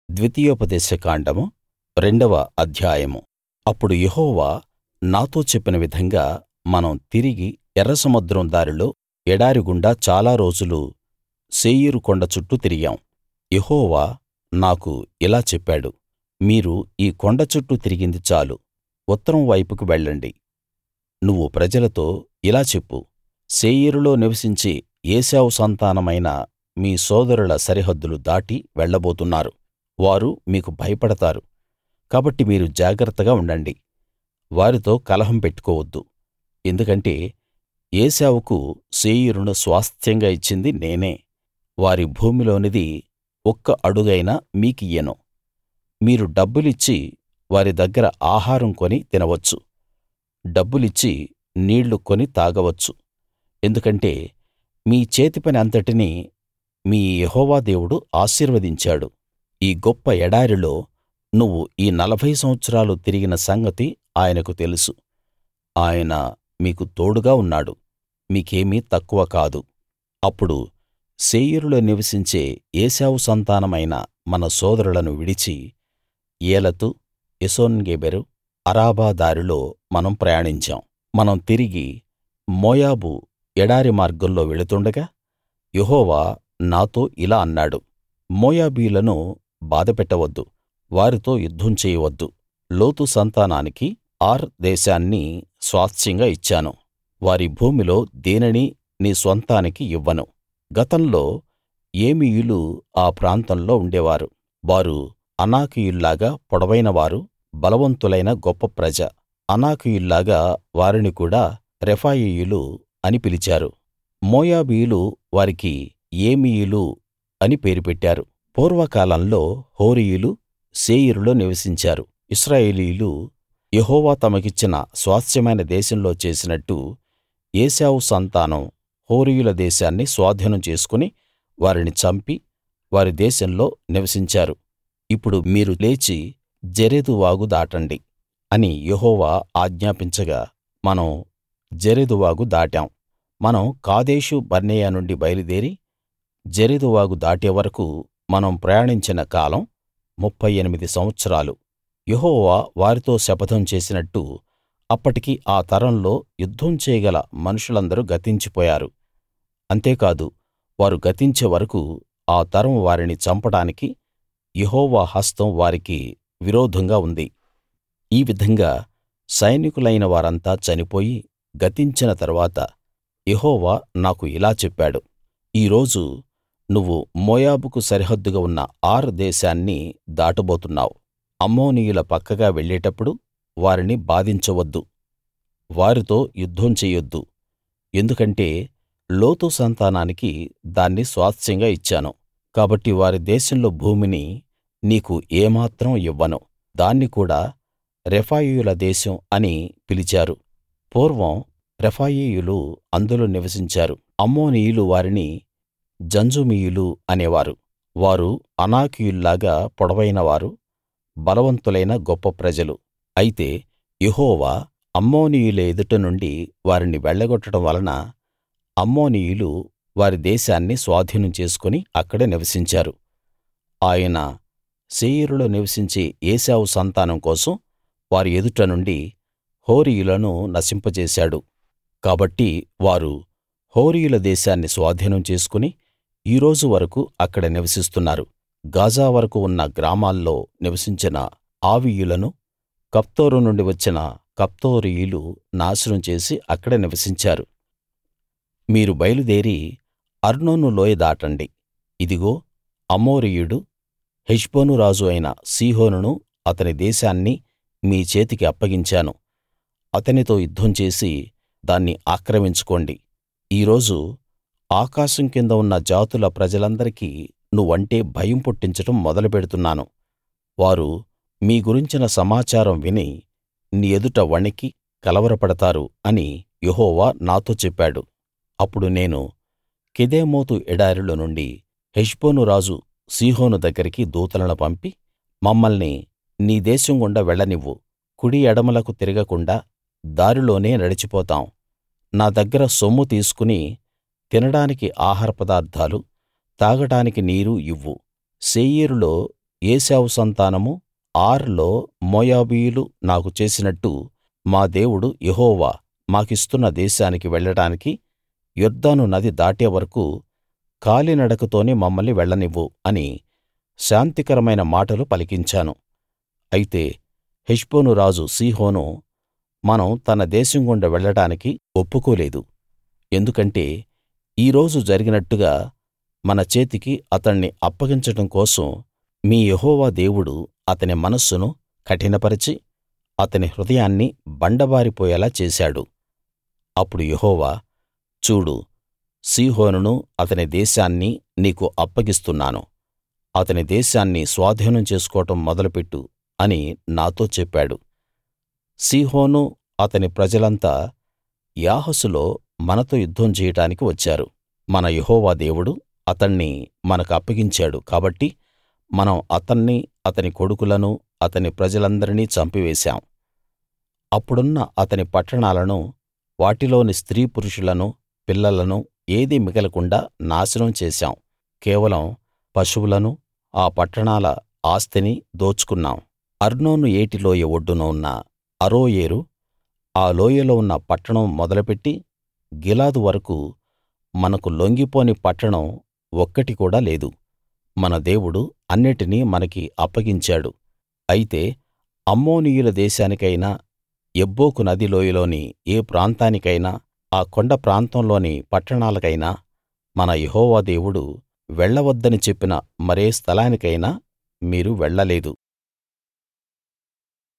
ద్వితీయోపదేశ కాండము రెండవ అధ్యాయము అప్పుడు యెహోవా నాతో చెప్పిన విధంగా మనం తిరిగి ఎర్ర సముద్రం దారిలో ఎడారి గుండా చాలా రోజులు శేయీరు కొండ చుట్టూ తిరిగాం యెహోవా నాకు ఇలా చెప్పాడు మీరు ఈ కొండ చుట్టూ తిరిగింది చాలు ఉత్తరం వైపుకు వెళ్ళండి నువ్వు ప్రజలతో ఇలా చెప్పు శేయీరులో నివసించే ఏశావు సంతానమైన మీ సోదరుల సరిహద్దులు దాటి వెళ్ళబోతున్నారు వారు మీకు భయపడతారు కాబట్టి మీరు జాగ్రత్తగా ఉండండి వారితో కలహం పెట్టుకోవద్దు ఎందుకంటే ఏశావుకు శేయీరును స్వాస్థ్యంగా ఇచ్చింది నేనే వారి భూమిలోనిది ఒక్క అడుగైనా మీకియ్యను మీరు డబ్బులిచ్చి వారి దగ్గర ఆహారం కొని తినవచ్చు డబ్బులిచ్చి నీళ్లు కొని తాగవచ్చు ఎందుకంటే మీ చేతిపని అంతటినీ మీ యెహోవా దేవుడు ఆశీర్వదించాడు ఈ గొప్ప ఎడారిలో నువ్వు ఈ నలభై సంవత్సరాలు తిరిగిన సంగతి ఆయనకు తెలుసు ఆయన మీకు తోడుగా ఉన్నాడు మీకేమీ తక్కువ కాదు అప్పుడు శేయీరులో నివసించే ఏశావు సంతానమైన మన సోదరులను విడిచి ఏలతు ఎసోన్గెబెరు అరాబా దారిలో మనం ప్రయాణించాం మనం తిరిగి మోయాబు ఎడారి మార్గంలో వెళుతుండగా యెహోవా నాతో ఇలా అన్నాడు మోయాబీయులను బాధపెట్టవద్దు వారితో యుద్ధం చేయవద్దు లోతు సంతానానికి ఆర్ దేశాన్ని స్వాస్థ్యంగా ఇచ్చాను వారి భూమిలో దేనినీ నీ స్వంతానికి ఇవ్వను గతంలో ఏమీయులు ఆ ప్రాంతంలో ఉండేవారు వారు అనాకీయుల్లాగా పొడవైన వారు బలవంతులైన గొప్ప ప్రజ అనాకీయుల్లాగా వారిని కూడా రెఫాయీయులు అని పిలిచారు మోయాబీయులు వారికి ఏమీయులు అని పేరు పెట్టారు పూర్వకాలంలో హోరీయులు శేయీరులో నివసించారు ఇశ్రాయేలీయులు యెహోవా తమకిచ్చిన స్వాస్థ్యమైన దేశంలో చేసినట్టు ఏశావు సంతానం హోరీయుల దేశాన్ని స్వాధీనం చేసుకుని వారిని చంపి వారి దేశంలో నివసించారు ఇప్పుడు మీరు లేచి జెరెదు వాగు దాటండి అని యెహోవా ఆజ్ఞాపించగా మనం జెరెదు వాగు దాటాం మనం కాదేషు బర్నేయ నుండి బయలుదేరి జెరెదు వాగు దాటే వరకూ మనం ప్రయాణించిన కాలం ముప్ఫై ఎనిమిది సంవత్సరాలు యెహోవా వారితో శపథం చేసినట్టు అప్పటికి ఆ తరంలో యుద్ధం చేయగల మనుషులందరూ గతించిపోయారు అంతేకాదు వారు గతించే వరకూ ఆ తరం వారిని చంపడానికి యెహోవా హస్తం వారికి విరోధంగా ఉంది ఈ విధంగా సైనికులైన వారంతా చనిపోయి గతించిన తరువాత యెహోవా నాకు ఇలా చెప్పాడు ఈ రోజు నువ్వు మోయాబుకు సరిహద్దుగా ఉన్న ఆర్ దేశాన్ని దాటబోతున్నావు అమ్మోనీయుల పక్కగా వెళ్ళేటప్పుడు వారిని బాధించవద్దు వారితో యుద్ధం చెయ్యొద్దు ఎందుకంటే లోతు సంతానానికి దాన్ని స్వాస్థ్యంగా ఇచ్చాను కాబట్టి వారి దేశంలో భూమిని నీకు ఏమాత్రం ఇవ్వను దాన్ని కూడా రెఫాయీయుల దేశం అని పిలిచారు పూర్వం రెఫాయీయులు అందులో నివసించారు అమ్మోనీయులు వారిని జంజుమీయులు అనేవారు వారు అనాకీయుల్లాగా పొడవైన వారు బలవంతులైన గొప్ప ప్రజలు అయితే యెహోవా అమ్మోనీయుల ఎదుట నుండి వారిని వెళ్ళగొట్టడం వలన అమ్మోనీయులు వారి దేశాన్ని స్వాధీనం చేసుకుని అక్కడ నివసించారు ఆయన శేయీరులో నివసించే ఏశావు సంతానం కోసం వారి ఎదుట నుండి హోరీయులను నశింపజేశాడు కాబట్టి వారు హోరీయుల దేశాన్ని స్వాధీనం చేసుకుని ఈ రోజు వరకూ అక్కడ నివసిస్తున్నారు గాజా వరకూ ఉన్న గ్రామాల్లో నివసించిన ఆవీయులను కఫ్తోరు నుండి వచ్చిన కఫ్తోరీయులు నాశనం చేసి అక్కడ నివసించారు మీరు బయలుదేరి అర్నోను లోయ దాటండి ఇదిగో అమోరీయుడు హెష్బోను రాజు అయిన సీహోనును అతని దేశాన్ని మీ చేతికి అప్పగించాను అతనితో యుద్ధం చేసి దాన్ని ఆక్రమించుకోండి ఈ రోజు ఆకాశం కింద ఉన్న జాతుల ప్రజలందరికీ నువ్వంటే భయం పుట్టించడం మొదలుపెడుతున్నాను వారు మీ గురించిన సమాచారం విని నీ ఎదుట వణికి కలవరపడతారు అని యెహోవా నాతో చెప్పాడు అప్పుడు నేను కెదేమోతు ఎడారిలో నుండి హెష్బోను రాజు సీహోను దగ్గరికి దూతలను పంపి మమ్మల్ని నీ దేశం గుండా వెళ్ళనివ్వు కుడి ఎడమలకు తిరగకుండా దారిలోనే నడిచిపోతాం నా దగ్గర సొమ్ము తీసుకుని తినడానికి ఆహార పదార్థాలు తాగడానికి నీరు ఇవ్వు శేయీరులో ఏశావు సంతానము ఆర్ లో మోయాబీయులు నాకు చేసినట్టు మా దేవుడు యెహోవా మాకిస్తున్న దేశానికి వెళ్ళడానికి యొర్దాను నది దాటే వరకూ కాలినడకతోనే మమ్మల్ని వెళ్ళనివ్వు అని శాంతికరమైన మాటలు పలికించాను అయితే హెష్బోను రాజు సీహోను మనం తన దేశం గుండా వెళ్ళడానికి ఒప్పుకోలేదు ఎందుకంటే ఈ రోజు జరిగినట్టుగా మన చేతికి అతణ్ణి అప్పగించడం కోసం మీ యెహోవా దేవుడు అతని మనస్సును కఠినపరచి అతని హృదయాన్ని బండబారిపోయేలా చేశాడు అప్పుడు యెహోవా చూడు సీహోనును అతని దేశాన్ని నీకు అప్పగిస్తున్నాను అతని దేశాన్ని స్వాధీనం చేసుకోవడం మొదలుపెట్టు అని నాతో చెప్పాడు సీహోను అతని ప్రజలంతా యాహసులో మనతో యుద్ధం చేయడానికి వచ్చారు మన యెహోవా దేవుడు అతణ్ణి మనకు అప్పగించాడు కాబట్టి మనం అతన్నీ అతని కొడుకులనూ అతని ప్రజలందరినీ చంపివేశాం అప్పుడున్న అతని పట్టణాలను వాటిలోని స్త్రీ పురుషులను పిల్లలను ఏదీ మిగలకుండా నాశనం చేశాం కేవలం పశువులనూ ఆ పట్టణాల ఆస్తిని దోచుకున్నాం అర్నోను ఏటి లోయ ఒడ్డున ఉన్న అరోయేరు ఆ లోయలో ఉన్న పట్టణం మొదలుపెట్టి గిలాదు వరకూ మనకు లొంగిపోని పట్టణం ఒక్కటి కూడా లేదు మన దేవుడు అన్నిటినీ మనకి అప్పగించాడు అయితే అమ్మోనీయుల దేశానికైనా యబ్బోకు నది లోయలోని ఏ ప్రాంతానికైనా ఆ కొండ ప్రాంతంలోని పట్టణాలకైనా మన యెహోవా దేవుడు వెళ్ళవద్దని చెప్పిన మరే స్థలానికైనా మీరు వెళ్ళలేదు